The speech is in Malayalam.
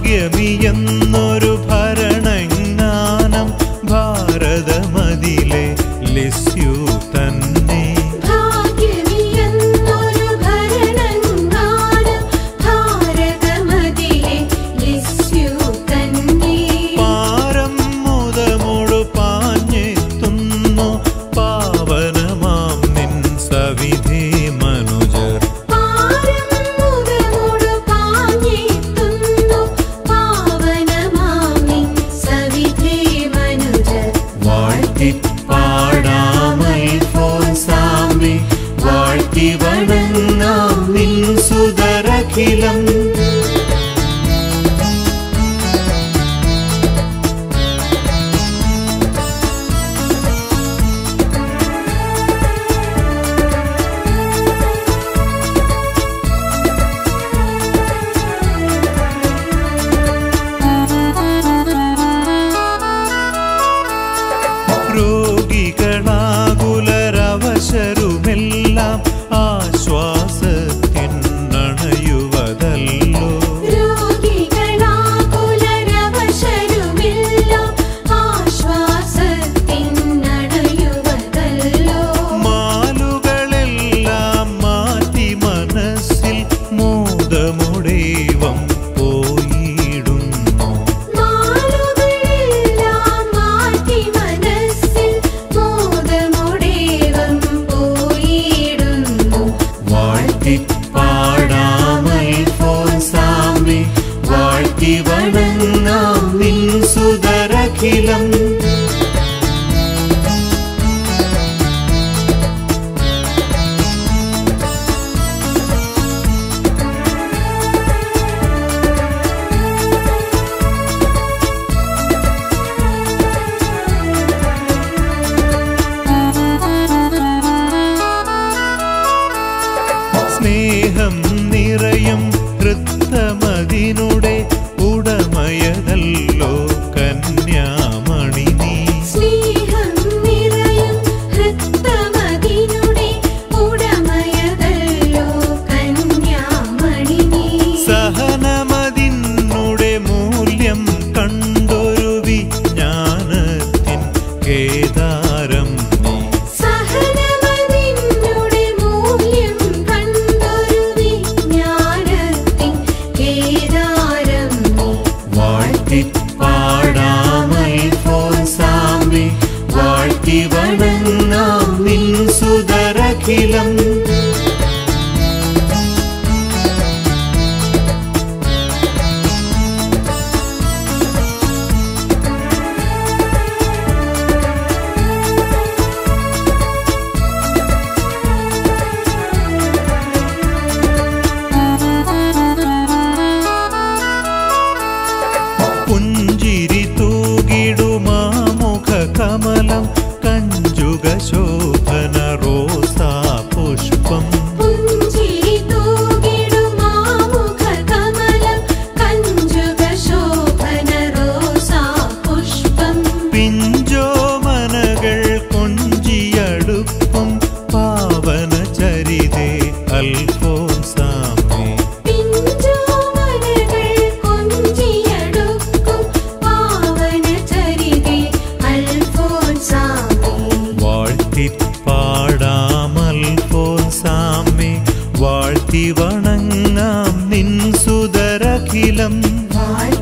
ഭാഗ്യമിയെന്നൊരു ഭരണജ്ഞാനം ഭാരതമതിലെ ലിസ്യു തന്നെ ഭാഗ്യമിയെന്നൊരു ഭരണങ്ങാനം ഭാരതമതിലെ ലിസ്യു തന്നെ പാരം മുതമൊടു പാഞ്ഞെത്തുന്നു പാവനമാം നിൻ സവിധി മനുജർ പാരം മുതമോടു പാഞ്ഞെത്തുന്നു പാവനമാമിൻ സവിധേ മനുജർ വാഴ്ത്തി പാടാമൽ ഫോൻസാമി വാഴ്ത്തി വണങ്ങാം നിൻ സുതരഖിലം രോഗികളാകുലരവശരുമെല്ലാം ആശ്വാസത്തിനണയുവതല്ലോ രോഗികളാകുലരവശരുമെല്ലാം ആശ്വാസത്തിനണയുവതല്ലോ മാലുകളെല്ലാം മാറ്റി മനസ്സിൽ മോദമുടേവം പോയിടുന്നു മാലുകളെല്ലാം മാറ്റി മനസ്സിൽ മോദമോടേവം പോയിടുന്നു വാഴ്ത്തി പാടാമൽ ഫോൻസാമി വാഴ്ത്തി വണങ്ങാം നിൻ സുതരഖിലം സ്നേഹം നിറയും വൃത്തമതിനുടെ ഉടമയതല്ലോ കന്യാമണി നീ സ്നേഹം നിറയും ഹൃത്തമതിനുടെ ഉടമയതല്ലോ കന്യാമണി നീ സഹനമതിനുടെ മൂല്യം കണ്ടൊരു വിജ്ഞാനത്തിൻ കേദാരം നീ സഹനമതിനുടെ മൂല്യം കണ്ടൊരു വിജ്ഞാനത്തിൻ കേദാരം നീ വാഴ്ത്തി പാടാമൽ ഫോൻസാമി വാഴ്ത്തി വണങ്ങാം നിൻ സുതരഖിലം പുഞ്ചിരി തൂകിടുമാമുഖ കമലം കഞ്ചുക ശോഭന റോസാ പുഷ്പം പുഞ്ചിരി തൂകിടുമാമുഖ കമലം കഞ്ചുക ശോഭന റോസാ പുഷ്പം പിഞ്ചോമനകൾ കൊഞ്ചിയടുപ്പും പാവന ചരിതേ അൽഫോൻസാമേ പിഞ്ചോമനകൾ കൊഞ്ചിയടുക്കും പാവന ചരിതേ അൽഫോൻസാമേ വാഴ്ത്തി പാടാമൽഫോൻസാമേ വാഴ്ത്തി വണങ്ങാം നിൻ സുതരഖിലം വാഴ്ത്തി